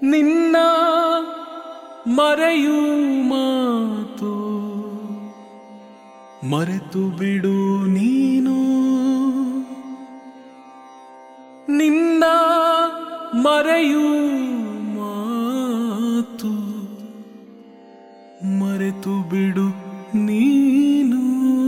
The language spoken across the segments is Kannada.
ನಿನ್ನ ಮರೆಯೂ ಮಾತು ಮರೆತು ಬಿಡು ನೀನು ನಿನ್ನ ಮರೆಯೂ ಮಾತು ಮರೆತು ಬಿಡು ನೀನು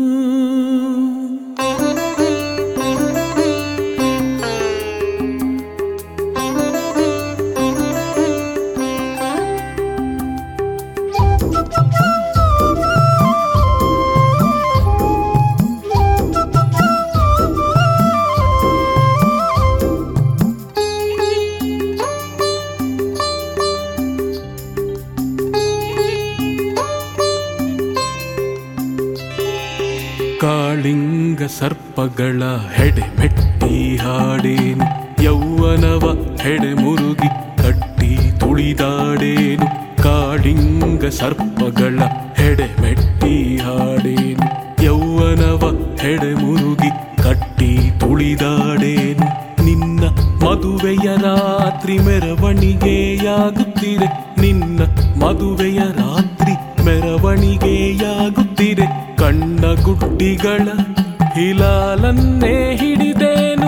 ಕಾಳಿಂಗ ಸರ್ಪಗಳ ಹೆಡೆ ಮೆಟ್ಟಿ ಹಾಡೇನು ಯೌವನವ ಹೆಡೆ ಮುರುಗಿ ಕಟ್ಟಿ ತುಳಿದಾಡೇನು ಕಾಳಿಂಗ ಸರ್ಪಗಳ ಹೆಡೆ ಮೆಟ್ಟಿ ಹಾಡೇನು ಯೌವನವ ಹೆಡೆ ಮುರುಗಿ ಕಟ್ಟಿ ತುಳಿದಾಡೇನು ನಿನ್ನ ಮದುವೆಯ ರಾತ್ರಿ ಮೆರವಣಿಗೆಯಾಗುತ್ತಿದೆ ನಿನ್ನ ಮದುವೆಯ ರಾತ್ರಿ ಮೆರವಣಿಗೆಯಾಗುತ್ತಿದೆ ಕಣ್ಣ ಗುಡ್ಡಿಗಳ ಹಿಲಾಲನ್ನೇ ಹಿಡಿದೇನು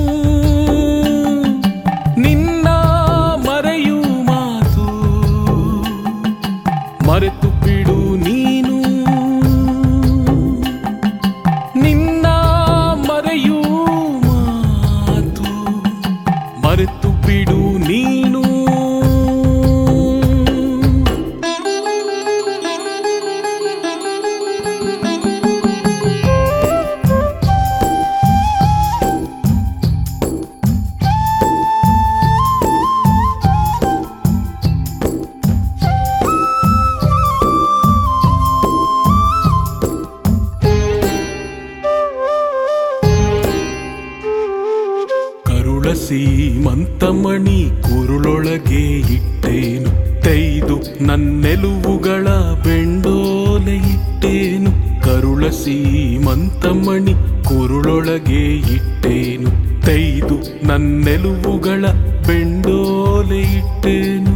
ನಿನ್ನ ಮರೆಯೂ ಮಾತು ಮರೆತು ಬಿಡು ನೀನು ನಿನ್ನ ಮರೆಯೂ ಮಾತು ಮರೆತು ಬಿಡು ನೀನು ಕರುಳ ಸೀಮಂತಮಣಿ ಕುರುಳೊಳಗೆ ಇಟ್ಟೇನು ತೈದು ನನ್ನೆಲುವುಗಳ ಬೆಂಡೋಲೆ ಇಟ್ಟೇನು ಕರುಳ ಸೀಮಂತಮಣಿ ಕುರುಳೊಳಗೆ ಇಟ್ಟೇನು ತೈದು ನನ್ನೆಲುವುಗಳ ಬೆಂಡೋಲೆ ಇಟ್ಟೇನು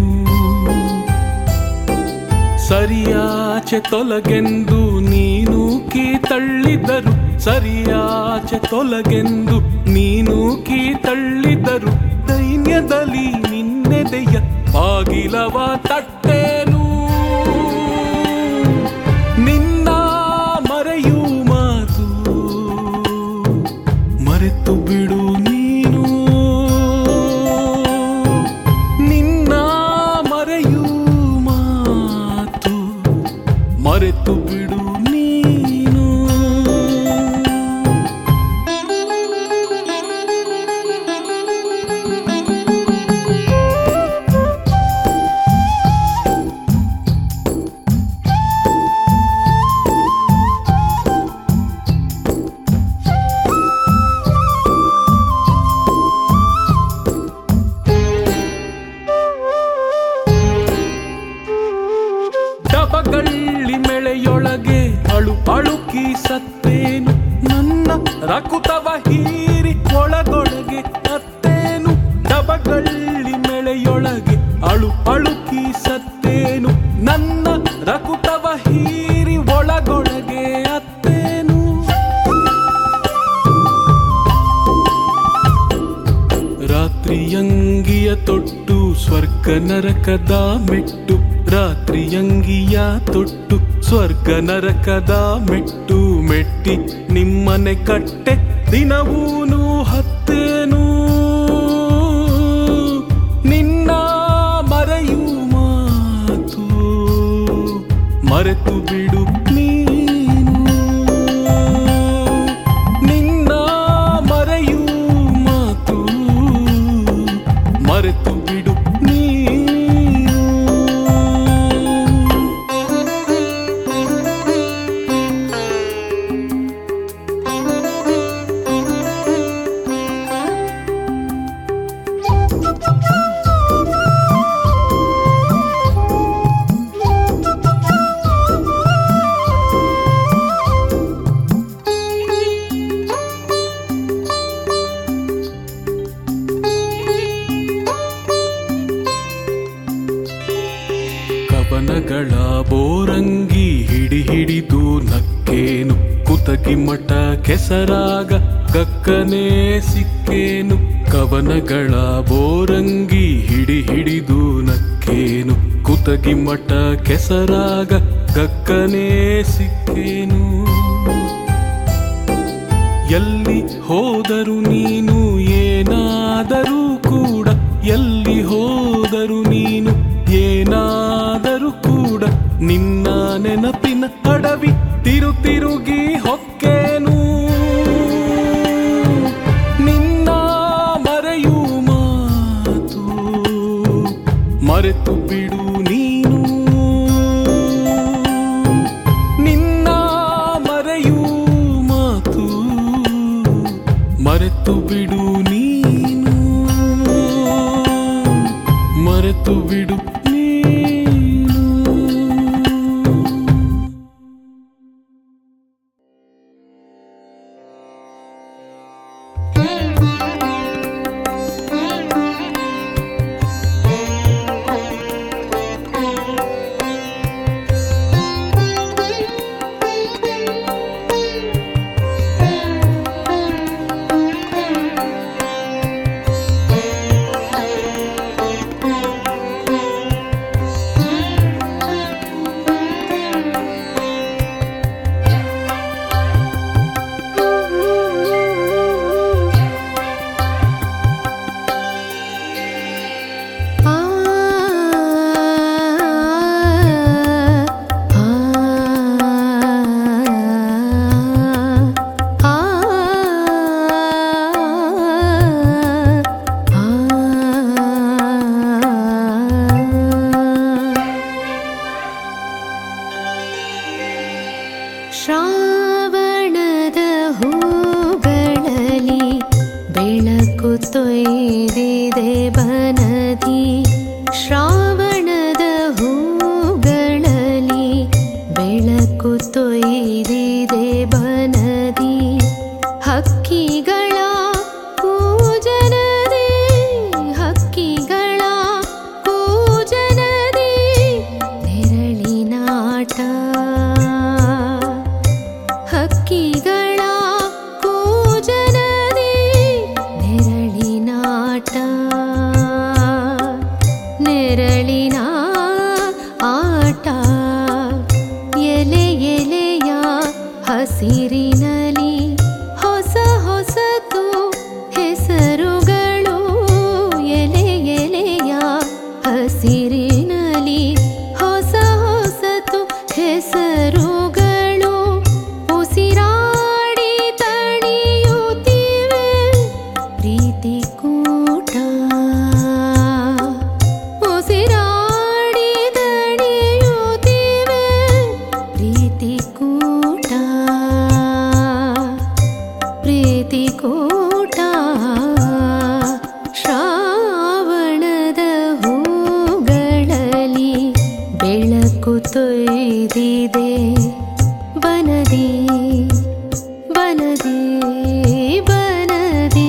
ಸರಿಯಾಚೆ ತೊಲಗೆಂದು ನೀನು ಕೀ ತಳ್ಳಿದರು ಸರಿಯಾಚೆ ತೊಲಗೆಂದು ನೀನು ಕೀ ತಳ್ಳಿದರು ದೈನ್ಯದಲ್ಲಿ ನಿನ್ನೆದೆಯ ಬಾಗಿಲವ ತಟ್ಟೇನು ನಿನ್ನ ಮರೆಯೂ ಮಾತು ಮರೆತು ಬಿಡು ನೀನು ನಿನ್ನ ಮರೆಯೂ ಮಾತು ಮರೆತು ಬಿಡು ನೀನು ಡಬಗಳ್ಳಿ ಮೆಳೆಯೊಳಗೆ ಅಳು ಅಳುಕಿ ಸತ್ತೇನು ನನ್ನ ರಕುತವ ಹೀರಿ ಒಳಗೊಳಗೆ ಅತ್ತೇನು ಡಬಗಳ್ಳಿ ಮೆಳೆಯೊಳಗೆ ಅಳು ಅಳುಕಿ ಸತ್ತೇನು ನನ್ನ ರಕುತವ ಹೀರಿ ಒಳಗೊಳಗೆ ಅತ್ತೇನು ರಾತ್ರಿಯಂಗಿಯ ತೊಟ್ಟು ಸ್ವರ್ಗ ನರಕದ ಮೆಟ್ಟು ರಾತ್ರಿಯಂಗಿಯ ತೊಟ್ಟು ಸ್ವರ್ಗ ನರಕದ ಮೆಟ್ಟು ಮೆಟ್ಟಿ ನಿಮ್ಮನೆ ಕಟ್ಟೆ ದಿನವೂನು ಹತ್ತೇನು ನಿನ್ನ ಮರೆಯೂ ಮಾತು ಮರೆತು ಬಿಡು ನೀನು ನಿನ್ನ ಮರೆಯೂ ಮಾತು ಮರೆತು ಬಿಡು ನೀನು ಕವನಗಳ ಬೋರಂಗಿ ಹಿಡಿ ಹಿಡಿದು ನಕ್ಕೇನು ಕುತಕಿ ಮಠ ಕೆಸರಾಗ ಗಕ್ಕನೆ ಸಿಕ್ಕೇನು ಕವನಗಳ ಬೋರಂಗಿ ಹಿಡಿ ಹಿಡಿದು ನಕ್ಕೇನು ಕುತಗಿ ಮಠ ಕೆಸರಾಗ ಗಕ್ಕನೆ ಸಿಕ್ಕೇನು ಎಲ್ಲಿ ಹೋದರು ನೀನು ಏನಾದರೂ ಕೂಡ ಎಲ್ಲಿ ಹೋದರು ನೀನು ಏನಾದರೂ ಕೂಡ ನಿನ್ನ ನೆನಪಿನ ಅಡವಿ ತಿರು ತಿರುಗಿ ಹೊಕ್ಕೇನು ನಿನ್ನ ಮರೆಯು ಮಾತು ಮರೆತು ಬಿಡು ನೀನು ನಿನ್ನ ಮರೆಯೂ ಮಾತು ಮರೆತು ಬಿಡು ನೀನು ಮರೆತು ಬಿಡು ನೀನು ಆ ಆ ಶ್ರಾವಣದ ಹೂಗಳಲ್ಲಿ ಬೆಳಕು ತೊಯ್ದಿದೆ ಬನದಿ ಶ್ರಾವಣದ ಹೂಗಳಲ್ಲಿ ಬೆಳಕು ತೊಯ್ದಿದೆ ಬನದಿ ಹಕ್ಕಿಗಳ ಪೂಜನದಿ ಹಕ್ಕಿಗಳ ಪೂಜನದಿ ನೆರಳಿನಾಟ ಹಕ್ಕಿಗಳ ಕೂಜನದಿ ನೆರಳಿನಾಟ ನೆರಳಿನ ಆಟ ಎಲೆ ಎಲೆಯ ಹಸಿರಿನಲಿ ಹೊಸ ಹೊಸತು ಹೆಸರುಗಳು ಎಲೆ ಎಲೆಯ ಹಸಿರಿನಲಿ ಹೊಸ ಹೊಸತು ಹೆಸರುಗಳು ಉಸಿರಾಡಿ ತಣಿಯುತ್ತಿವೆ ಪ್ರೀತಿ ಕೂಟ ಉಸಿರಾಡಿ ತಣಿಯುತ್ತಿವೆ ಪ್ರೀತಿ ಕೂಟ ಪ್ರೀತಿ ಕೂಟ ಶ್ರಾವಣದ ಹೂಗಳಲ್ಲಿ ಬೆಳಕು ತೊಯ್ದಿದೆ ಬನದಿ ಬನದಿ ಬನದಿ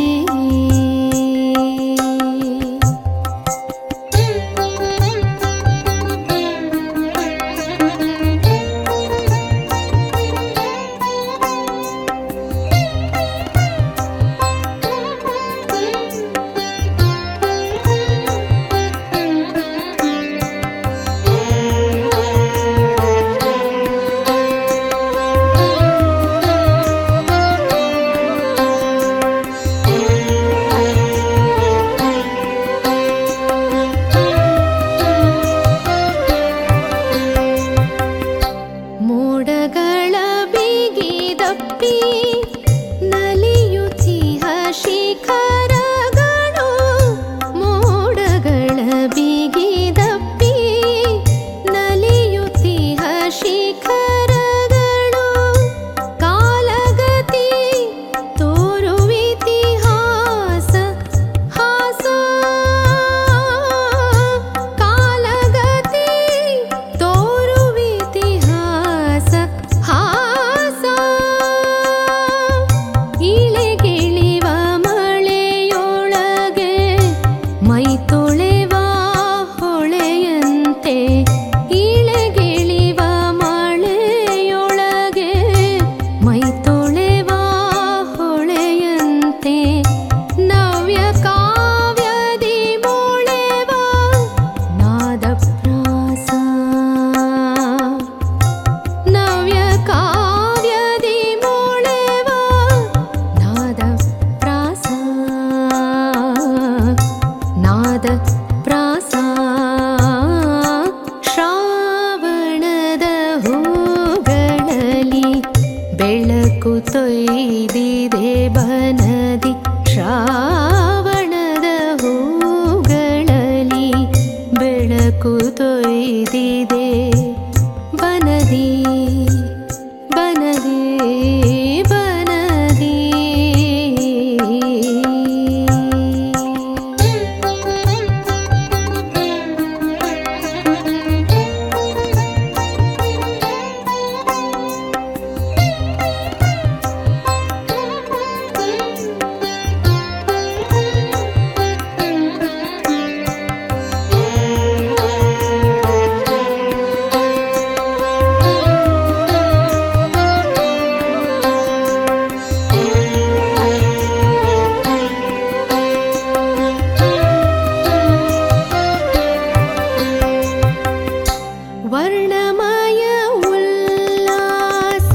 ಆ ಬೆಳಕು ತೊಯ್ದಿದೆ ಬನದಿ ಬನದಿ ಬನದಿ ವರ್ಣಮಯ ಉಲ್ಲಾಸ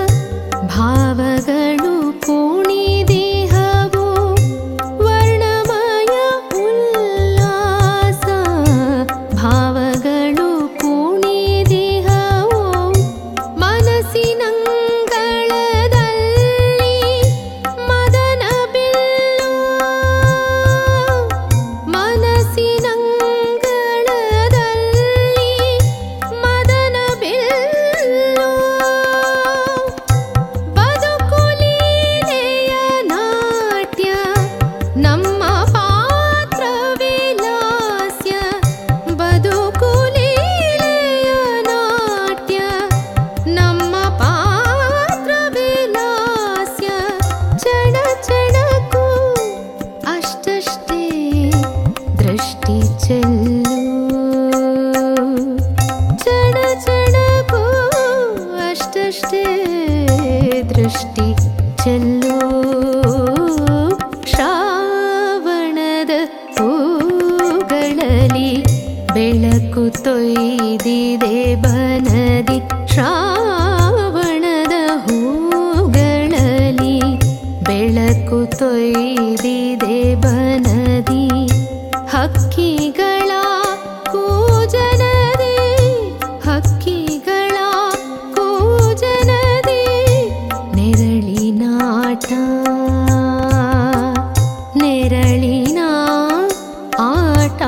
ಭಾವಗಳು ಪೂಣಿದೇಹವು ವರ್ಣಮಯ ಉಲ್ಲಾಸ ಭಾವಗಳು ಪೂಣಿದೇಹವು ಮನಸ್ಸಿನಂಗಳದಲ್ಲಿ ಮದನ ಬಿಲ್ಲು ಮನಸ್ಸಿನಂಗಳದಲ್ಲಿ ಮದನ ಬಿಲ್ಲು ಬದುಕು ಲೀಲೆಯ ನಾಟ್ಯ ನಮ್ಮ ಪಾತ್ರ ವಿಲಾಸ್ಯ ಬದುಕು ಲೀಲೆಯ ನಾಟ್ಯ ನಮ್ಮ ಪಾತ್ರ ವಿಲಾಸ್ಯ ಚಣ ಚಣಕು ಅಷ್ಟಷ್ಟೇ ದೃಷ್ಟಿ ಚೆಲ್ಲು ಚಣ ಚಣಕು ಅಷ್ಟಷ್ಟೇ ದೃಷ್ಟಿ ಚೆಲ್ಲು ಶ್ರಾವಣದ ಹೂಗಳಲ್ಲಿ ಬೆಳಕು ತೊಯ್ದಿದೆ ಬನದಿ ಶ್ರಾವಣದ ಹೂಗಳಲ್ಲಿ ಬೆಳಕು ತೊಯ್ದಿದೆ ಬನದಿ ಹಕ್ಕಿಗಳ ಕೂಜನದಿ ಹಕ್ಕಿಗಳ ಕೂಜನದಿ ನೆರಳಿನಾಟ ನೆರಳಿನ ಆಟ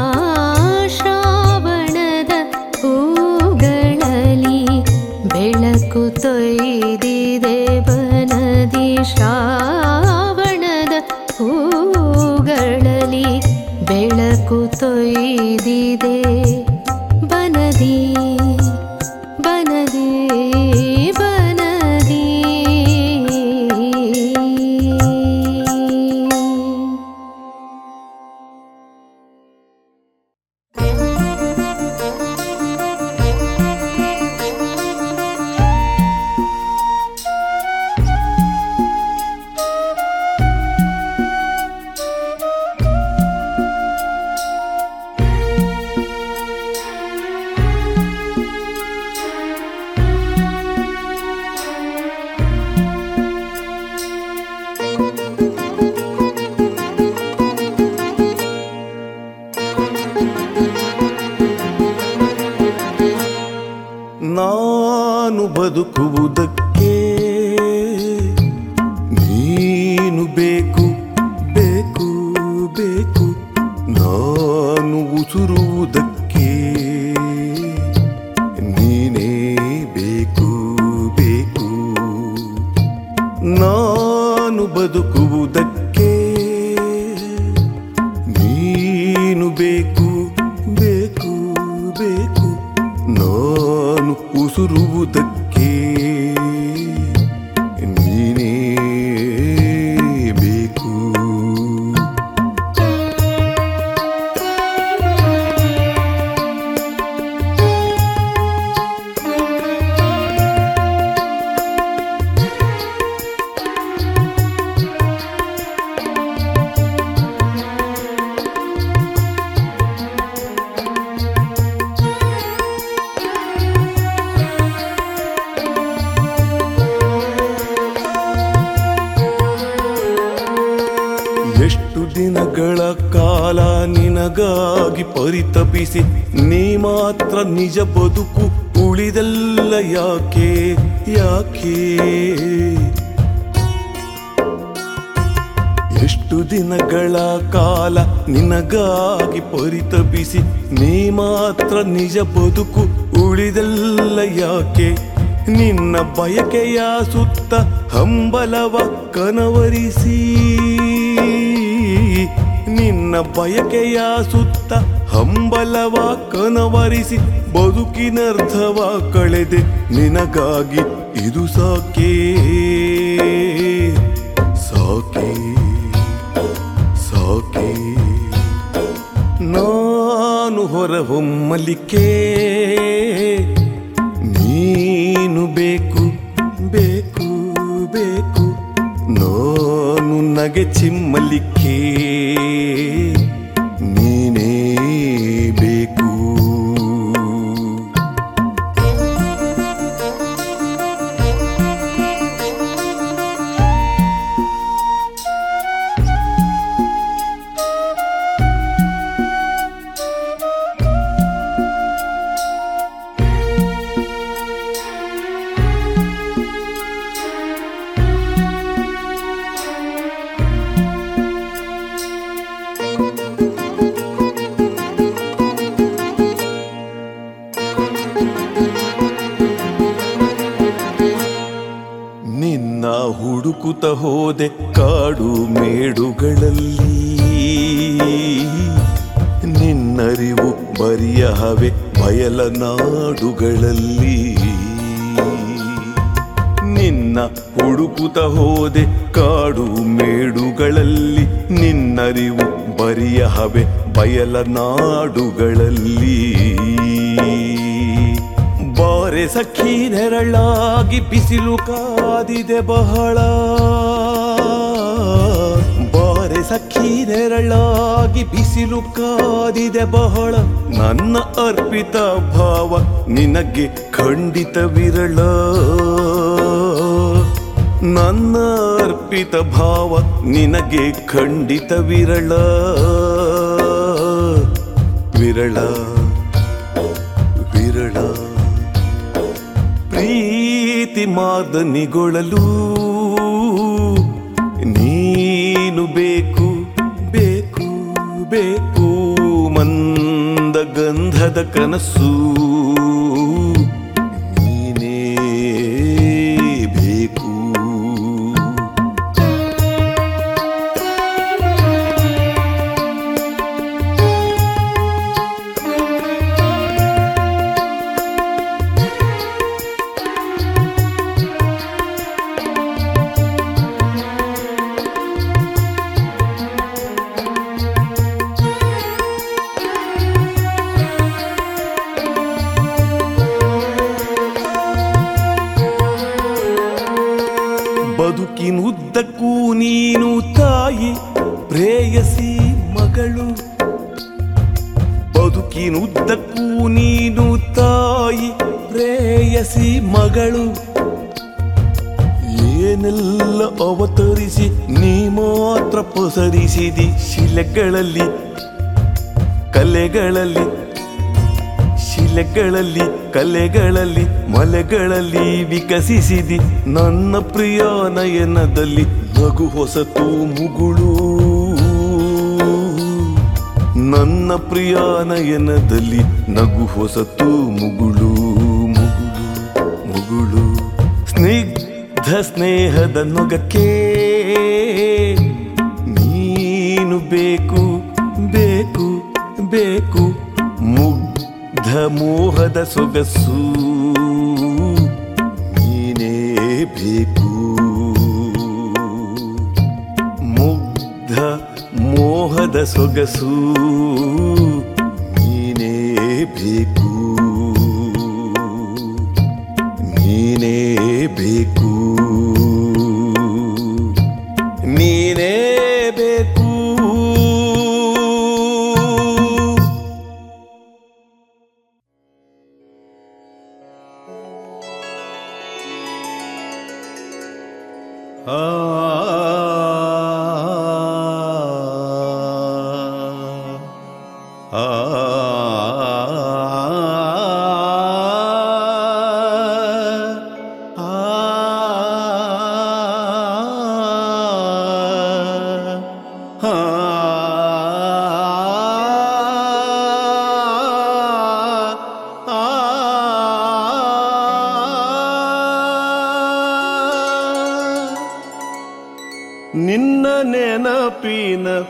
ಶ್ರಾವಣದ ಹೂಗಳಲ್ಲಿ ಬೆಳಕು ತೊಯ್ದಿದೆ ಬನದಿ ಶ್ರಾವಣದ ಹೂಗಳಲ್ಲಿ ಬೆಳಕು ತೊಯ್ದಿದೆ ಬನದಿ ಬನದಿ ಬನದಿ ನಾನು ಬದುಕುವುದಕ್ಕೆ ನೀನು ಬೇಕು ಬೇಕು ಬೇಕು ನಾನು ಉಸುರುವುದಕ್ಕೆ ನೀನೇ ಬೇಕು ಬೇಕು ನಾನು ಬದುಕುವುದಕ್ಕೆ ನೀನು ಬೇಕು ಬೇಕು ಬೇಕು ನಾನು ಉಸುರುವುದಕ್ಕೆ ನೀನೇ ಬೇಕು ಎಷ್ಟು ದಿನಗಳ ಕಾಲ ನಿನಗಾಗಿ ಪರಿತಪಿಸಿ ನೀ ಮಾತ್ರ ನಿಜ ಬದುಕು ಉಳಿದಲ್ಲ ಯಾಕೆ ಯಾಕೆ ಎಷ್ಟು ದಿನಗಳ ಕಾಲ ನಿನಗಾಗಿ ಪರಿತಪಿಸಿ ನೀ ಮಾತ್ರ ನಿಜ ಬದುಕು ಉಳಿದಲ್ಲ ಯಾಕೆ ನಿನ್ನ ಬಯಕೆಯ ಸುತ್ತ ಹಂಬಲವ ಕನವರಿಸಿ ನಿನ್ನ ಬಯಕೆಯ ಸುತ್ತ ಹಂಬಲವ ಕನವರಿಸಿ ಬದುಕಿನರ್ಥವ ಕಳೆದೆ ನಿನಗಾಗಿ ಇದು ಸಾಕೇ ಸಾಕೇ ಸಾಕೇ ನಾನು ಹೊರಹೊಮ್ಮಲಿಕ್ಕೆ ನೀನು ಬೇಕು ಬೇಕು ಬೇಕು ನಾನು ನಗೆ ಚಿಮ್ಮಲಿಕ್ಕೆ ನೀನೇ ಬೇಕು ನಿನ್ನ ಹುಡುಕುತ್ತ ಹೋದೆ ಕಾಡು ಮೇಡುಗಳಲ್ಲಿ ನಿನ್ನರಿವು ಬರಿಯ ಹವೆ ಬಯಲ ನಾಡುಗಳಲ್ಲಿ ನಿನ್ನ ಹುಡುಕುತ್ತ ಹೋದೆ ಕಾಡು ಮೇಡುಗಳಲ್ಲಿ ನಿನ್ನರಿವು ಬರಿಯ ಹವೆ ಬಯಲ ನಾಡುಗಳಲ್ಲಿ ಬಾರೆ ಸಖಿ ನೆರಳಾಗಿ ಬಿಸಿಲು ಕಾದಿದೆ ಬಹಳ ಬಾರೆ ಸಖಿ ನೆರಳಾಗಿ ಬಿಸಿಲು ಕಾದಿದೆ ಬಹಳ ನನ್ನ ಅರ್ಪಿತ ಭಾವ ನಿನಗೆ ಖಂಡಿತ ವಿರಳ ನನ್ನ ಅರ್ಪಿತ ಭಾವ ನಿನಗೆ ಖಂಡಿತ ವಿರಳ ವಿರಳ ವಿರಳ ಪ್ರೀತಿ ಮಾದನಿಗೊಳ್ಳಲು ನೀನು ಬೇಕು ಬೇಕು ಬೇಕು ಮಂದ ಗಂಧದ ಕನಸು ನೀನೇ ಬೇಕು ಬದುಕಿನುದ್ದಕ್ಕೂ ನೀನು ತಾಯಿ ಪ್ರೇಯಸಿ ಮಗಳು ಬದುಕಿನುದ್ದಕ್ಕೂ ನೀನು ತಾಯಿ ಪ್ರೇಯಸಿ ಮಗಳು ಏನೆಲ್ಲ ಅವತರಿಸಿ ನೀ ಮಾತ್ರ ಪಸರಿಸಿದಿ ಶಿಲೆಗಳಲ್ಲಿ ಕಲೆಗಳಲ್ಲಿ ಶಿಲೆಗಳಲ್ಲಿ ಕಲೆಗಳಲ್ಲಿ ಮಲೆಗಳಲ್ಲಿ ವಿಕಸಿಸಿದಿ ನನ್ನ ಪ್ರಿಯ ನಯನದಲ್ಲಿ ನಗು ಹೊಸತು ಮುಗುಳು ನನ್ನ ಪ್ರಿಯ ನಯನದಲ್ಲಿ ನಗು ಹೊಸತು ಮುಗುಳು ಮುಗುಳು ಮುಗುಳು ಸ್ನಿಗ್ಧ ಸ್ನೇಹದ ನೊಗಕ್ಕೆ ನೀನು ಬೇಕು ಬೇಕು ಬೇಕು ಮುಗ್ಧ ಮೋಹದ ಸೊಗಸು ನೀನೇ ಬೇಕು ಮುಗ್ಧ ಮೋಹದ ಸೊಗಸು ನೀನೇ ಬೇಕು ನೀನೇ ಬೇಕು ನೀನೇ ಬೇಕು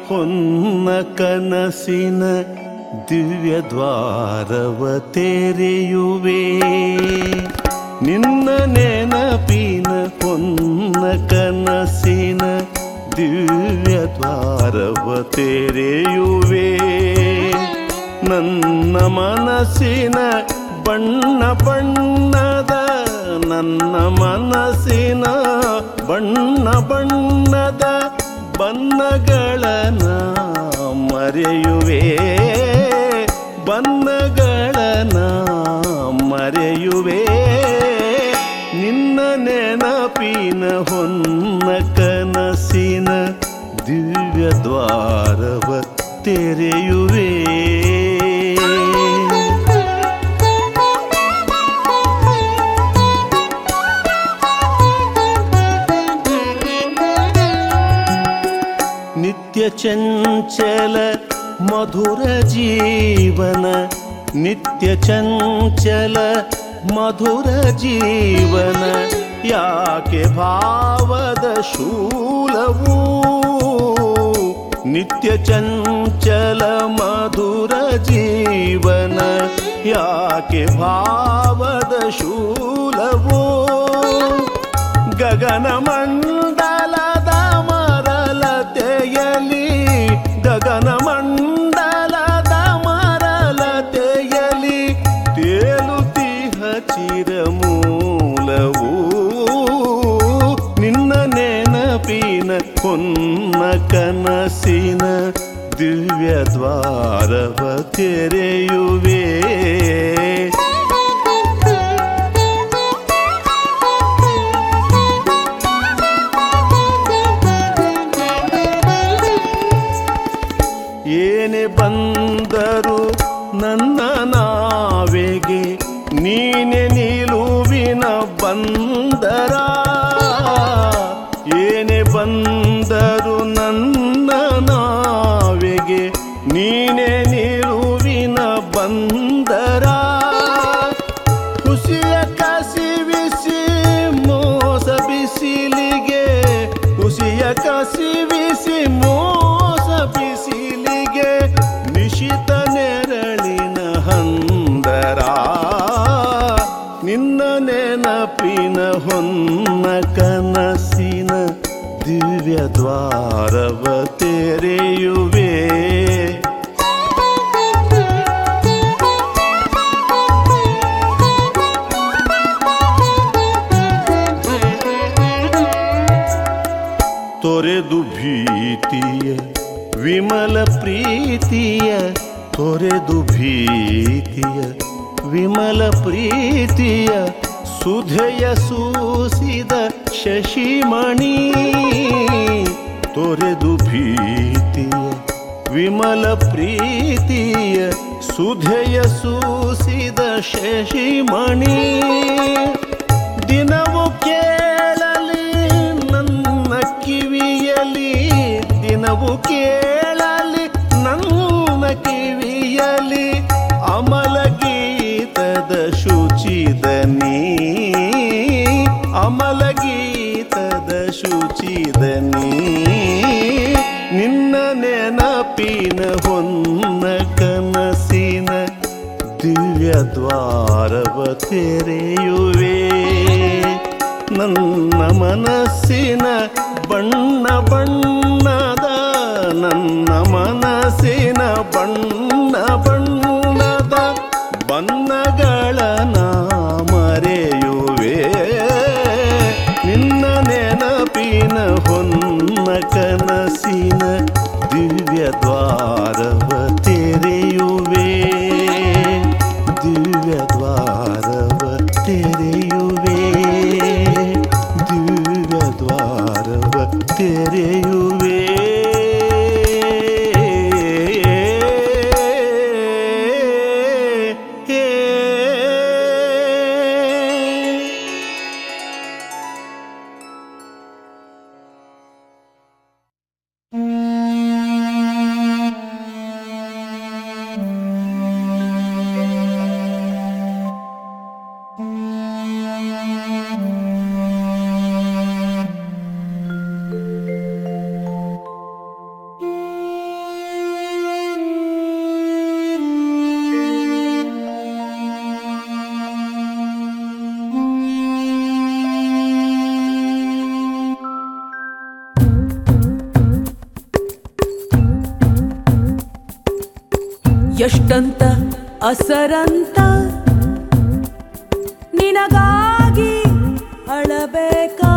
ಹೊನ್ನ ಕನಸಿನ ದಿವ್ಯ ದ್ವಾರವ ತೆರೆಯುವೆ ನಿನ್ನ ನೆನಪಿನ ಹೊನ್ನ ಕನಸಿನ ದಿವ್ಯ ದ್ವಾರವ ತೆರೆಯುವೆ ನನ್ನ ಮನಸ್ಸಿನ ಬಣ್ಣ ಬಣ್ಣದ ನನ್ನ ಮನಸ್ಸಿನ ಬಣ್ಣ ಬಣ್ಣದ ಬಣ್ಣಗಳನ ಮರೆಯುವೆ ಬಣ್ಣಗಳನ ಮರೆಯುವೆ ನಿನ್ನ ನೆನಪಿನ ಹೊನ್ನ ಕನಸಿನ ದಿವ್ಯ ದ್ವಾರವ ತೆರೆಯುವೆ ನಿತ್ಯ ಚಂಚಲ ಮಧುರ ಜೀವನ ನಿತ್ಯ ಚಂಚಲ ಮಧುರ ಜೀವನ ಯಾಕೆ ಭಾವದ ಶೂಲವು ನಿತ್ಯ ಚಂಚಲ ಮಧುರ ಜೀವನ ಯಾಕೆ ಭಾವದ ಶೂಲವು ಗಗನ ಮಂಡಲದ ಮರಲತೆಯಲಿ ಗಗನ ಮಂಡಲದ ಮರಲತೆಯಲಿ ತೇಲುತಿಹ ಚಿರಮೂಲವು ನಿನ್ನ ನೆನಪಿನ ಹೊನ್ನ ಕನಸಿನ ದಿವ್ಯ ದ್ವಾರವ ತೆರೆಯುವೆ ಏನೇ ಬಂದರು ನನ್ನ ನಾವೆಗೆ ನೀನೆ ನಿಲುವಿನ ಬಂದರ ಏನೇ ಬಂದರು ನನ್ನ ನಾವೆಗೆ ನೀನೆ ನಿಲುವಿನ ಬಂದರ ಖುಷಿಯ ಕಸಿವಿಸಿ ಮೋಸ ಬಿಸಿಲಿಗೆ ಖುಷಿಯ ಕಸಿವಿಸಿ ಮೋಸ ಬಿಸಿಲಿಗೆ ನಿಶಿತ ನೆರಳಿನ ಹಂದರ ನಿನ್ನ ನೆನಪಿನ ಹೊನ್ನ ಕನಸಿನ ದಿವ್ಯ ದ್ವಾರವ ತೆರೆಯುವೆ ತೊರೆದು ಭೀತಿಯ ವಿಮಲ ಪ್ರೀತಿಯ ತೊರೆದು ಭೀತಿಯ ವಿಮಲ ಪ್ರೀತಿಯ ಸುಧೆಯ ಸೂಸಿದ ಶಶಿಮಣಿ ತೊರೆದು ಭೀತಿಯ ವಿಮಲ ಪ್ರೀತಿಯ ಸುಧೆಯ ಸೂಸಿದ ಶಶಿಮಣಿ ದಿನವು ಕೇಳಲಿ ನನ್ನ ಕಿವಿಯಲಿ ದಿನವು ಕೇಳಲಿ ನನ್ನ ಕಿವಿಯಲಿ ಅಮಲ ಗೀತದ ಶುಚಿದನಿ ಅಮಲ ಗೀತದ ಶುಚಿದನಿ ನಿನ್ನ ನೆನಪಿನ ಹೊನ್ನ ಕನಸಿನ ದಿವ್ಯ ದ್ವಾರವ ತೆರೆಯುವೆ ನನ್ನ ಮನಸ್ಸಿನ ಬಣ್ಣ ಬಣ್ಣದ ನನ್ನ ಮನಸ್ಸಿನ ಬಣ್ಣ ಬಣ್ಣದ ಬಣ್ಣಗಳನ ಮರೆಯುವೆ ನಿನ್ನ ನೆನಪಿನ ಹೊನ್ನ ಕನಸಿನ ದಿವ್ಯ ದ್ವಾರವ ತೆರೆಯುವೆ ದಿವ್ಯ ದ್ವಾರವ ತೆರೆಯುವೆ ದಿವ್ಯ ದ್ವಾರವ ತೆರೆಯುವೆ ಎಷ್ಟಂತ ಅಸರಂತ ನಿನಗಾಗಿ ಅಳಬೇಕಾ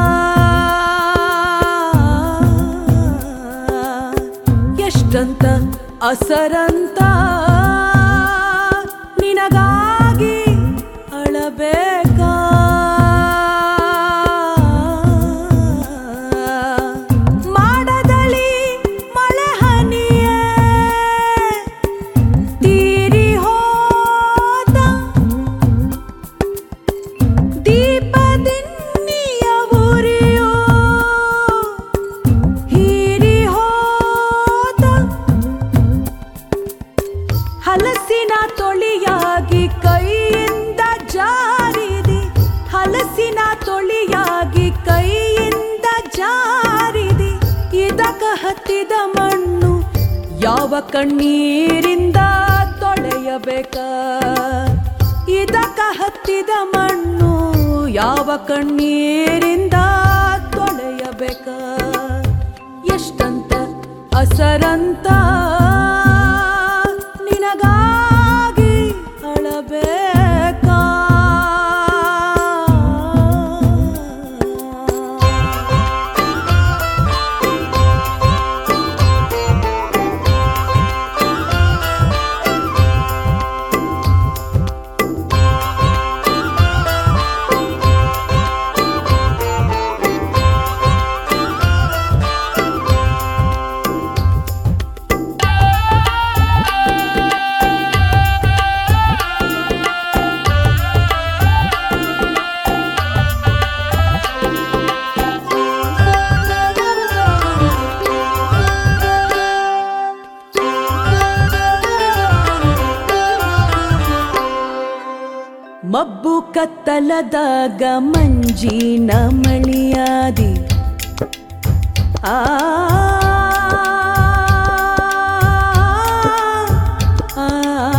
ಎಷ್ಟಂತ ಅಸರಂತ ನಿನಗಾಗಿ ಅಳಬೇಕಾ ಮಾಡದಳಿ ಮಳೆ ಹನಿಯೇ ತೀರಿ ಹೋದ ದೀಪದಿನ್ನಿಯ ಉರಿಯೋ ಹೀರಿ ಹೋದ ಹಲಸಿನ ತೊಳಿಯಾಗಿ ಕೈಯಿಂದ ಜಾರಿದೆ ಹಲಸಿನ ತೊಳಿಯಾಗಿ ಕೈಯಿಂದ ಜಾರಿದೆ ಇದಕ ಹತ್ತಿದ ಮಣ್ಣು ಯಾವ ಕಣ್ಣೀರಿಂದ ತೊಳೆಯಬೇಕ ಇದಕ ಹತ್ತಿದ ಮಣ್ಣು ಯಾವ ಕಣ್ಣೀರಿಂದ ತೊಳೆಯಬೇಕ ಎಷ್ಟಂತ ಅಸರಂತ ನಿನಗಾಗಿ ಅಳಬೇಕಾ ಮಬ್ಬು ಕತ್ತಲದಾಗ ಮಂಜಿನ ಮಳಿಯಾದಿ ಆ ಆ,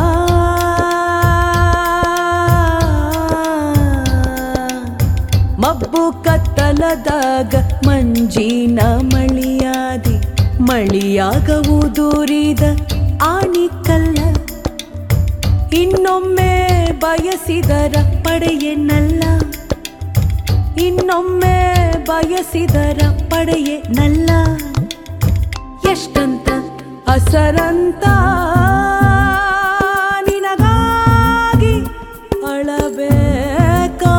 ಮಬ್ಬು ಕತ್ತಲದಾಗ ಮಂಜಿನ ಮಳಿಯಾದಿ ಮಳಿಯಾಗವು ದೂರಿದ ಆಣಿಕಲ್ಲ ಇನ್ನೊಮ್ಮೆ ಬಯಸಿದರ ಪಡೆಯೇನಲ್ಲ ಇನ್ನೊಮ್ಮೆ ಬಯಸಿದರ ಪಡೆಯೇನಲ್ಲ ಎಷ್ಟಂತ ಅಸರಂತ ನಿನಗಾಗಿ ಅಳಬೇಕಾ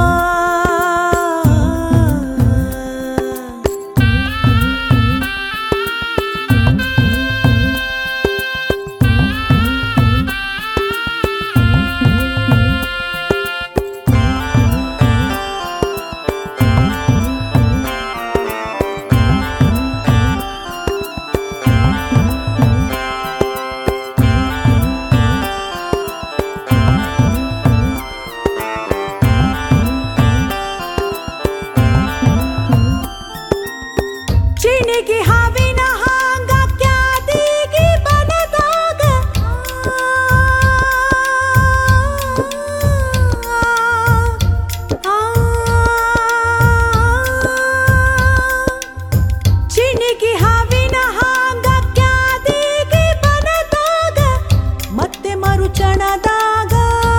ಚಿಣಿಗಿ ಹಾವಿನ ಹಾಂಗ ಕ್ಯಾದಿಗಿ ಬನದಾಗ ಆ, ಚಿಣಿಗಿ ಹಾವಿನ ಹಾಂಗ ಕ್ಯಾದಿಗಿ ಬನದಾಗ ಮತ್ತೆ ಮರುಚಣದಾಗ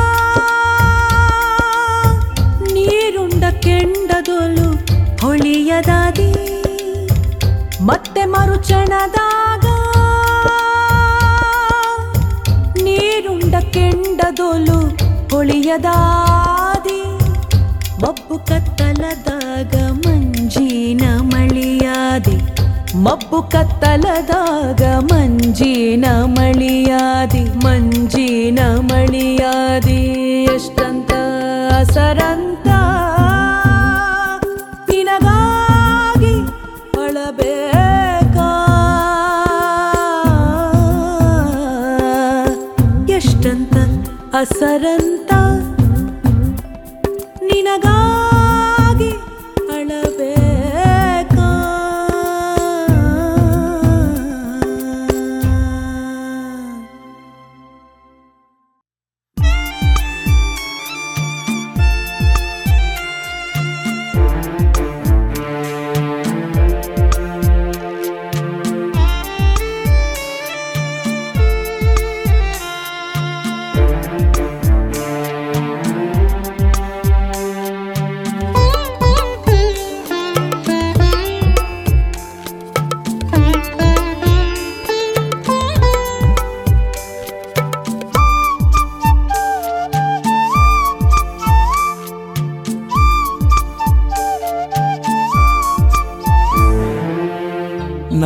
ನೀರುಂಡ ಕೆಂಡದೊಲು ಹೊಳಿಯದಾದಿ ಮತ್ತೆ ಮರುಚಣದಾಗ ನೀರುಂಡ ಕೆಂಡದೊಲು ಹೊಳಿಯದಾದಿ ಮಬ್ಬು ಕತ್ತಲದಾಗ ಮಂಜಿನ ಮಳಿಯಾದಿ ಮಬ್ಬು ಕತ್ತಲದಾಗ ಮಂಜಿನ ಮಳಿಯಾದಿ ಮಂಜಿನ ಮಳಿಯಾದಿ ಎಷ್ಟಂತ ಅಸರಂತ ನಿನಗಾಗಿ ಅಳಬೇಕಾ ಎಷ್ಟಂತ ಅಸರಂತ ನಿನಗಾಗಿ ಅಳಬೇಕಾ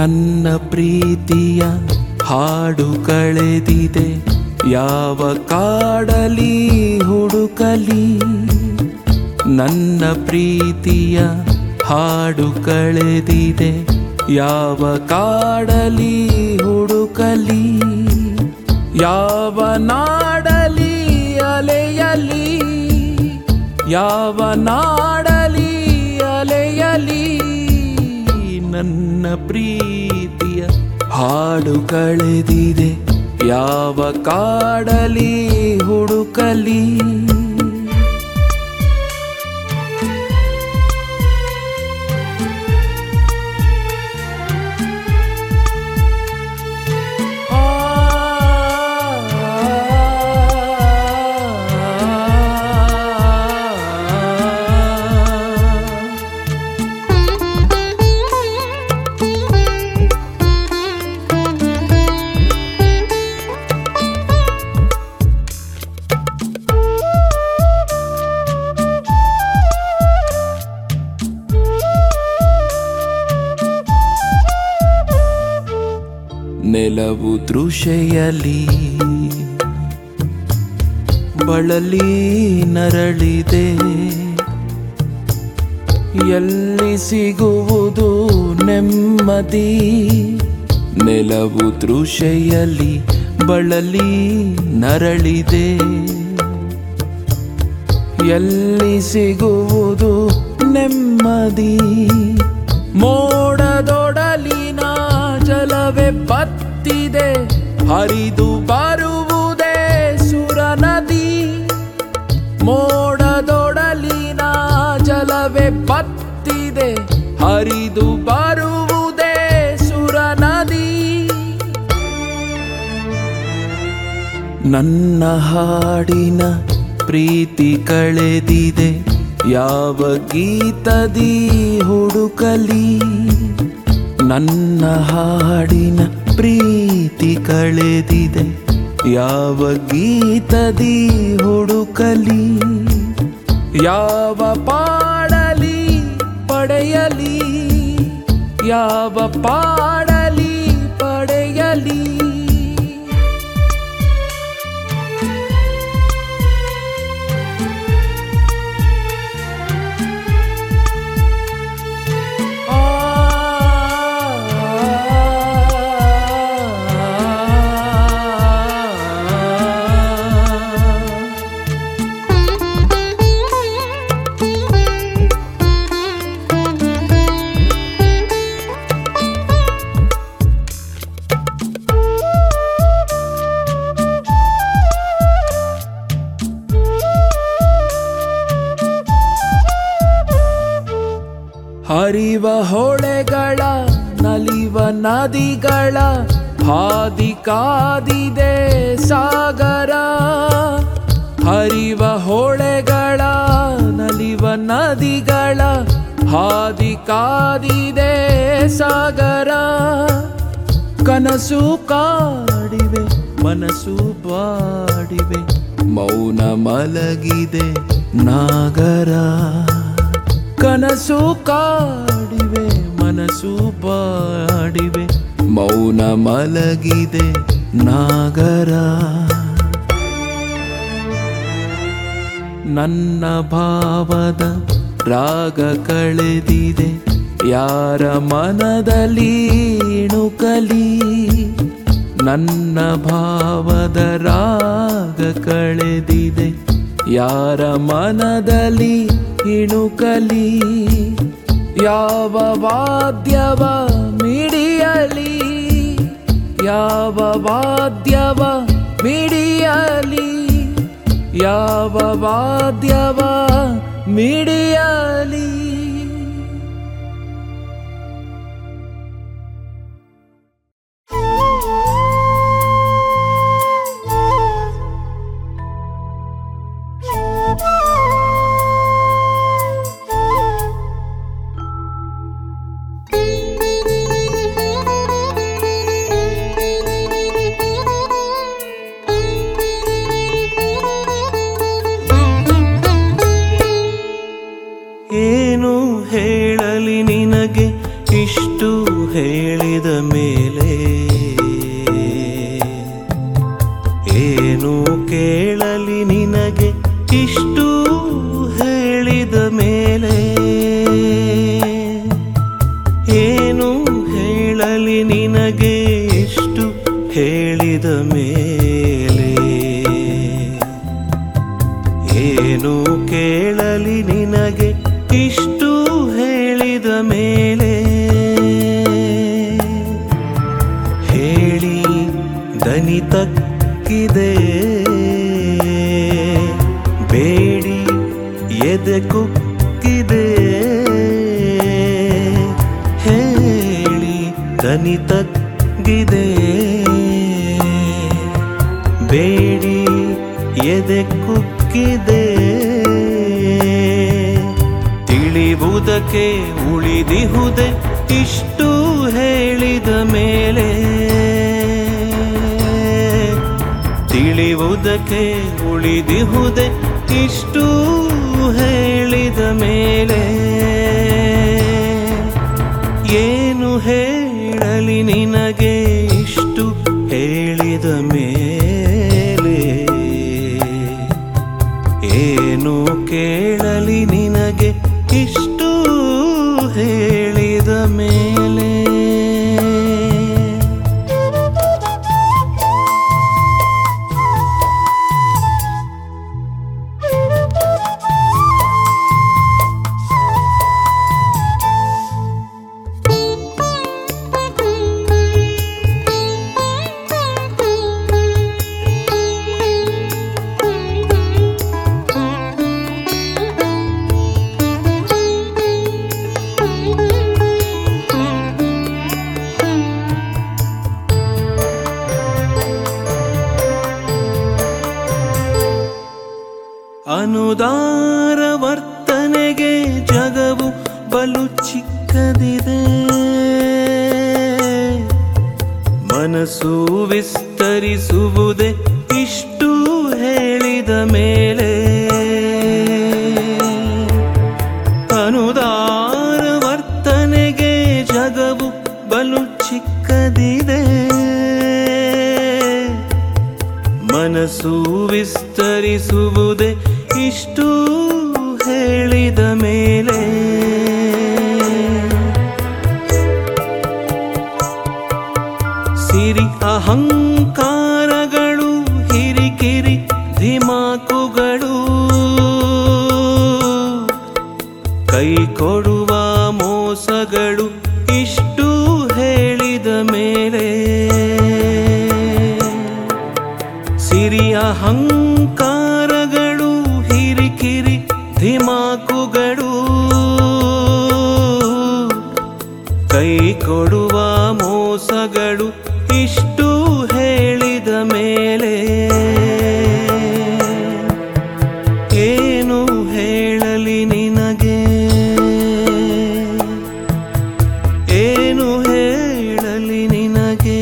ನನ್ನ ಪ್ರೀತಿಯ ಹಾಡು ಕಳೆದಿದೆ ಯಾವ ಕಾಡಲಿ ಹುಡುಕಲಿ ನನ್ನ ಪ್ರೀತಿಯ ಹಾಡು ಕಳೆದಿದೆ ಯಾವ ಕಾಡಲಿ ಹುಡುಕಲಿ ಯಾವ ನಾಡಲಿ ಅಲೆಯಲಿ ಯಾವ ನಾಡಲಿ ಅಲೆಯಲಿ ನನ್ನ ಪ್ರೀತಿಯ ಹಾಡು ಕಳೆದಿದೆ ಯಾವ ಕಾಡಲಿ ಹುಡುಕಲಿ ನೆಲವು ದೃಶ್ಯಯಲ್ಲಿ ಬಳಲಿ ನರಳಿದೆ ಎಲ್ಲಿ ಸಿಗುವುದು ನೆಮ್ಮದಿ ನೆಲವು ದೃಶ್ಯಯಲ್ಲಿ ಬಳಲಿ ನರಳಿದೆ ಎಲ್ಲಿ ಸಿಗುವುದು ನೆಮ್ಮದಿ ಮೋಡದೊಡಲಿನ ಜಲವೇ ಬತ್ತಿದೆ ಹರಿದು ಬರುವುದೇ ಸುರ ನದಿ ಮೋಡದೊಡಲಿನ ಜಲವೇ ಬತ್ತಿದೆ ಹರಿದು ಬರುವುದೇ ಸುರ ನದಿ ನನ್ನ ಹಾಡಿನ ಪ್ರೀತಿ ಕಳೆದಿದೆ ಯಾವ ಗೀತದಿ ಹುಡುಕಲಿ ನನ್ನ ಹಾಡಿನ ಪ್ರೀತಿ ಕಳೆದಿದೆ ಯಾವ ಗೀತದಿ ಹುಡುಕಲಿ ಯಾವ ಪಾಡಲಿ ಪಡೆಯಲಿ ಯಾವ ಪಾಡಲಿ ಪಡೆಯಲಿ ಹರಿವ ಹೊಳೆಗಳ ನಲಿವ ನದಿಗಳ ಹಾದಿ ಕಾದಿದೆ ಸಾಗರ ಹರಿವ ಹೊಳೆಗಳ ನಲಿವ ನದಿಗಳ ಹಾದಿ ಕಾದಿದೆ ಸಾಗರ ಕನಸು ಕಾಡಿವೆ ಮನಸ್ಸು ಬಾಡಿವೆ ಮೌನ ಮಲಗಿದೆ ನಾಗರ ಕನಸು ಕಾಡಿವೆ ಮನಸ್ಸು ಬಾಡಿವೆ ಮೌನ ಮಲಗಿದೆ ನಾಗರ ನನ್ನ ಭಾವದ ರಾಗ ಕಳೆದಿದೆ ಯಾರ ಮನದಲ್ಲಿ ಇಣುಕಲಿ ನನ್ನ ಭಾವದ ರಾಗ ಕಳೆದಿದೆ ಯಾರ ಮನದಲ್ಲಿ ಇಣುಕಲಿ ಯಾವ ವಾದ್ಯವ ಮಿಡಿಯಲಿ ಯಾವ ವಾದ್ಯವ ಮಿಡಿಯಲಿ ಯಾವ ವಾದ್ಯವ ಮಿಡಿಯಲಿ ಏನು ಹೇಳಲಿ ನಿನಗೆ ಇಷ್ಟು ಹೇಳಿದ ಮೇಲೆ ಏನು ಹೇಳಲಿ ನಿನಗೆ ಇಷ್ಟು ಹೇಳಿದ ಮೇಲೆ ಏನು ಕೇಳಲಿ ನಿನಗೆ ಇಷ್ಟು ಹೇಳಿದ ಮೇಲೆ ಹೇಳಿ ದನಿ ತಕ್ಕಿದೆ ಬೇಡಿ ಎದೆ ಕುಕ್ಕಿದೆ ಹೇಳಿ ದನಿ ತಗ್ಗಿದೆ ಬೇಡಿ ಎದೆ ಕುಕ್ಕಿದೆ ತಿಳಿವುದಕ್ಕೆ ಉಳಿದಿಹುದೆ ಇಷ್ಟು ಹೇಳಿದ ಮೇಲೆ ತಿಳಿವುದಕ್ಕೆ ಉಳಿದಿಹುದೆ ಇಷ್ಟು ಹೇಳಿದ ಮೇಲೆ ಏನು ಹೇಳಲಿ ನಿನಗೆ ಇಷ್ಟು ಹೇಳಿದ ಮೇಲೆ ಏನು ಕೇಳಲಿ ನಿನಗೆ ಇಷ್ಟು ಹೇಳಿದ ಮೇಲೆ ಅನುದಾರ ವರ್ತನೆಗೆ ಜಗವು ಬಲು ಚಿಕ್ಕದಿದೆ ಮನಸ್ಸು ವಿಸ್ತರಿಸುವುದೇ ಇಷ್ಟು ಹೇಳಿದ ಮೇಲೆ ಅನುದಾರ ವರ್ತನೆಗೆ ಜಗವು ಬಲು ಚಿಕ್ಕದಿದೆ ಮನಸ್ಸು ವಿಸ್ತರಿಸುವುದೇ ಇಷ್ಟು ಹೇಳಿದ ಮೇಲೆ ಸಿರಿ ಅಹಂಕಾರಗಳು ಹಿರಿಕಿರಿ ಧಿಮಾಕುಗಳು ಕೈ ಕೊಡುವ ಮೋಸಗಳು ಇಷ್ಟು ಹೇಳಿದ ಮೇಲೆ ಸಿರಿ ಅಹಂಕಾರಗಳು ಹಿರಿಕಿರಿ ಧಿಮಾಕುಗಳು ಕೈ ಕೊಡುವ ಮೋಸಗಳು ಇಷ್ಟು ಹೇಳಿದ ಮೇಲೆ ಏನು ಹೇಳಲಿ ನಿನಗೆ ಏನು ಹೇಳಲಿ ನಿನಗೆ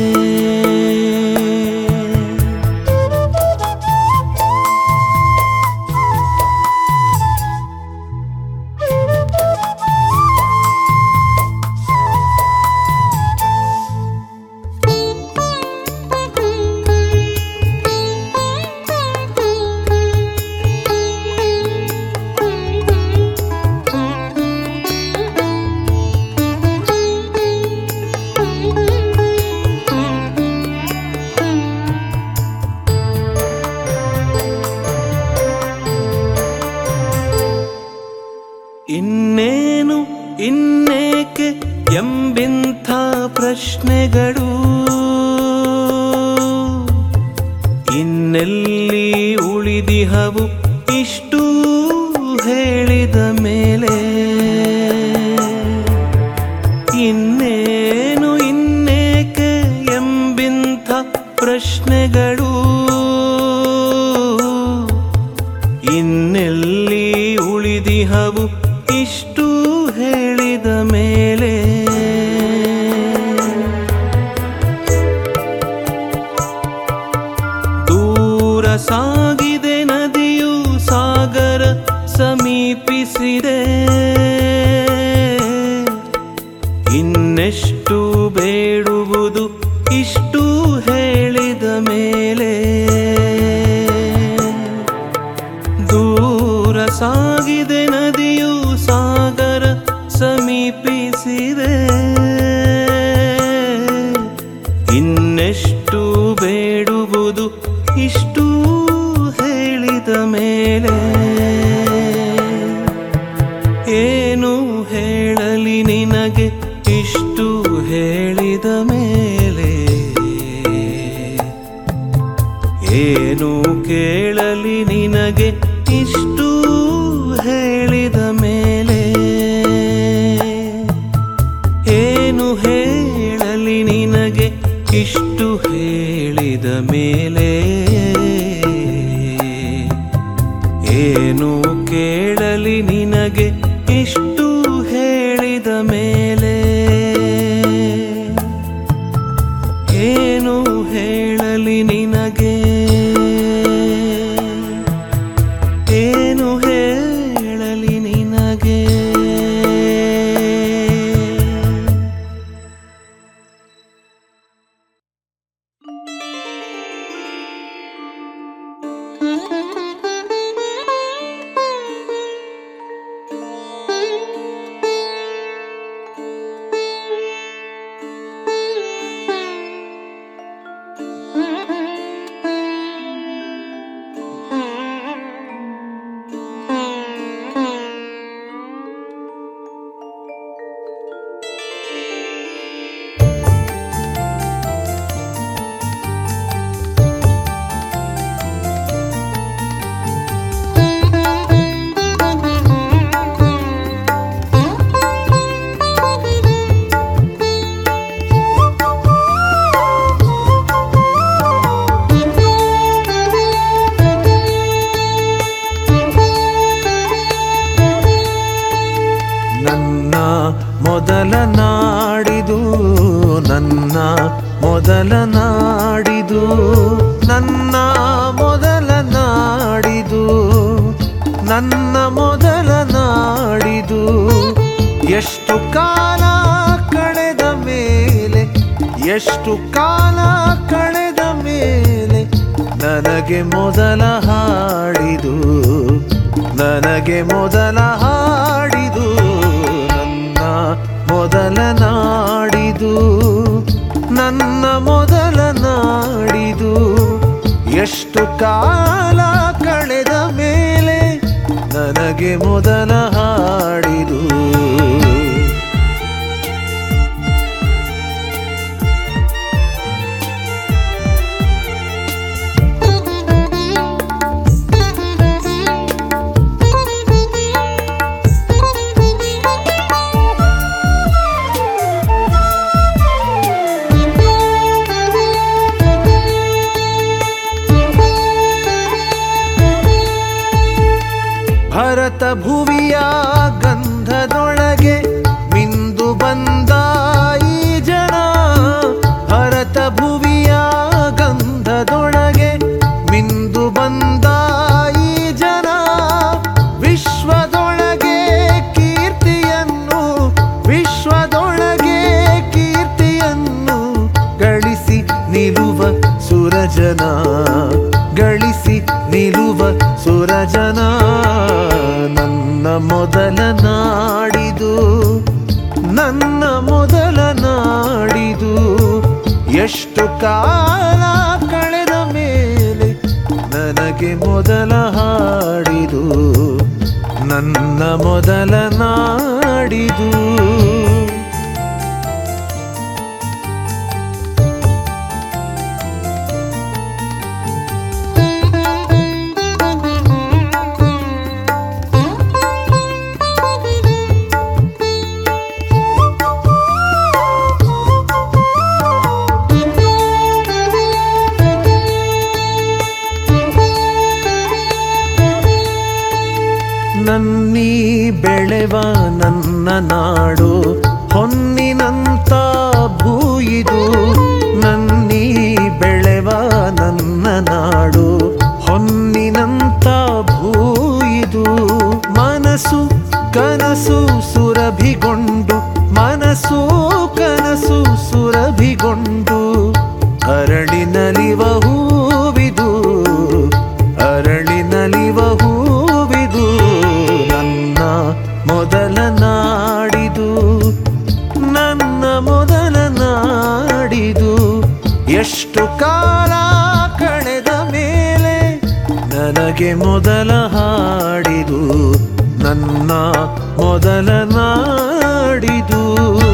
ಇನ್ನೇನು ಇನ್ನೇಕೆ ಎಂಬಿಂಥ ಪ್ರಶ್ನೆಗಳು ಇನ್ನೆಲ್ಲಿ ಉಳಿದಿಹವು ಇಷ್ಟು ಹೇಳಿದ ಮೇಲೆ ಇನ್ನೇನು ಇನ್ನೇಕೆ ಎಂಬಿಂಥ ಪ್ರಶ್ನೆಗಳು ಇನ್ನೆಲ್ಲಿ ಉಳಿದಿಹವು ಇಷ್ಟು ಹೇಳಿದ ಮೇಲೆ ದೂರ ಸಾಗಿದೆ ನದಿಯು ಸಾಗರ ಸಮೀಪಿಸಿದೆ ಇನ್ನೆಷ್ಟು ಬೇಡುವುದು ಇಷ್ಟು ಹೇಳಿದ ಮೇಲೆ ಸಮೀಪಿಸಿದೆ ಇನ್ನೆಷ್ಟು ಬೇಡುವುದು ಇಷ್ಟು ಹೇಳಿದ ಮೇಲೆ ಏನು ಹೇಳಲಿ ನಿನಗೆ ಇಷ್ಟು ಹೇಳಿದ ಮೇಲೆ ಏನು ಕೇಳಲಿ ನಿನಗೆ ಇಷ್ಟು ಹೇಳಿದ ಮೇಲೆ ಏನು ಹೇಳಲಿ ನಿನಗೆ ಇಷ್ಟು ಹೇಳಿದ ಮೇಲೆ ಏನು ಕೇಳಲಿ ನಿನಗೆ ಇಷ್ಟು ಹೇಳಿದ ಮೇಲೆ ಏನು ಹೇಳಲಿ ನಿನಗೆ ಏನು ಹೇಳಲಿ ನಿನಗೆ ನನ್ನ ಮೊದಲ ನಾಡಿದು ನನ್ನ ಮೊದಲ ನಾಡಿದು ನನ್ನ ಮೊದಲ ನಾಡಿದು ನನ್ನ ಮೊದಲ ನಾಡಿದು ಎಷ್ಟು ಕಾಲ ಕಳೆದ ಮೇಲೆ ಎಷ್ಟು ಕಾಲ ಕಳೆದ ಮೇಲೆ ನನಗೆ ಮೊದಲ ಹಾಡಿದು ನನಗೆ ಮೊದಲ ಹಾಡಿದು ನನ್ನ ಮೊದಲ ನಾಡಿದು ನನ್ನ ಮೊದಲ ನಾಡಿದು ಎಷ್ಟು ಕಾಲ ಕಳೆದ ಮೇಲೆ ನನಗೆ ಮೊದಲ ಹಾಡಿದು ಭರತ ಭುವಿಯ ಗಂಧದೊಳಗೆ ಮಿಂದು ಬಂದ ಈ ಜನ ಭರತ ಭುವಿಯ ಗಂಧದೊಳಗೆ ಮಿಂದು ಬಂದ ಈ ಜನ ವಿಶ್ವದೊಳಗೆ ಕೀರ್ತಿಯನ್ನು ವಿಶ್ವದೊಳಗೆ ಕೀರ್ತಿಯನ್ನು ಗಳಿಸಿ ನಿಲುವ ಸುರಜನ ಗಳಿಸಿ ನಿಲುವ ಸುರಜನ ನನ್ನ ಮೊದಲ ನಾಡಿದು ನನ್ನ ಮೊದಲ ನಾಡಿದು ಎಷ್ಟು ಕಾಲ ಕಳೆದ ಮೇಲೆ ನನಗೆ ಮೊದಲ ಹಾಡಿದು ನನ್ನ ಮೊದಲ ನಾಡಿದು ನನ್ನೀ ಬೆಳೆವ ನನ್ನ ನಾಡು ಹೊನ್ನಿನಂತ ಭೂಯಿದು ನನ್ನೀ ಬೆಳೆವ ನನ್ನ ನಾಡು ಹೊನ್ನಿನಂತ ಭೂಯಿದು ಮನಸ್ಸು ಕನಸು ಸುರಭಿಗೊಂಡು ಮನಸ್ಸು ಕನಸು ಸುರಭಿಗೊಂಡು ಅರಳಿನಲಿವ ಹೂವಿದು ಅರಳಿನಲಿವ ಹೂವಿದು ನನ್ನ ಮೊದಲ ನಾಡಿದು ನನಗೆ ಮೊದಲ ಹಾಡಿದು ನನ್ನ ಮೊದಲ ನಾಡಿದು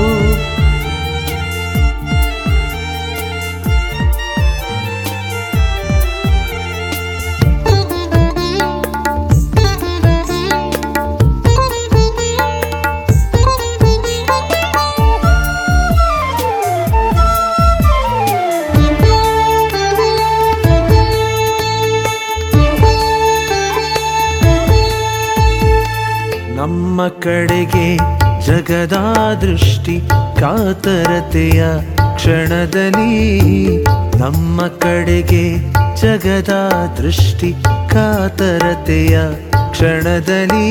ನಮ್ಮ ಕಡೆಗೆ ಜಗದ ದೃಷ್ಟಿ ಕಾತರತೆಯ ಕ್ಷಣದಲ್ಲಿ ನಮ್ಮ ಕಡೆಗೆ ಜಗದ ದೃಷ್ಟಿ ಕಾತರತೆಯ ಕ್ಷಣದಲ್ಲಿ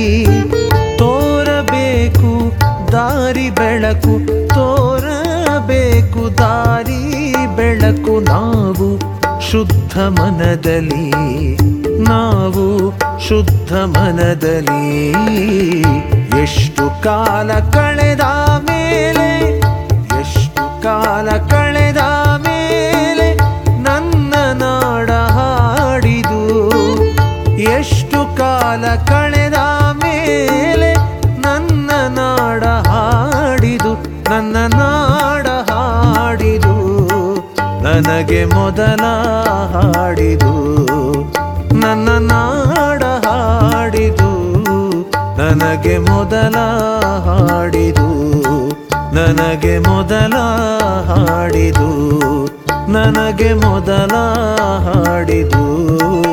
ತೋರಬೇಕು ದಾರಿ ಬೆಳಕು ತೋರಬೇಕು ದಾರಿ ಬೆಳಕು ನಾವು ಶುದ್ಧ ಮನದಲ್ಲಿ ನಾವು ಶುದ್ಧ ಮನದಲ್ಲಿ ಎಷ್ಟು ಕಾಲ ಕಳೆದ ಮೇಲೆ ಎಷ್ಟು ಕಾಲ ಕಳೆದ ಮೇಲೆ ನನ್ನ ನಾಡ ಹಾಡಿದು ಎಷ್ಟು ಕಾಲ ಕಳೆದ ಮೇಲೆ ನನ್ನ ನಾಡ ಹಾಡಿದು ನನ್ನ ನಾಡ ಹಾಡಿದು ನನಗೆ ಮೊದಲ ಹಾಡಿದು ನನ್ನ ನಾಡ ಹಾಡಿದು ನನಗೆ ಮೊದಲ ಹಾಡಿದು ನನಗೆ ಮೊದಲ ಹಾಡಿದು ನನಗೆ ಮೊದಲ ಹಾಡಿದು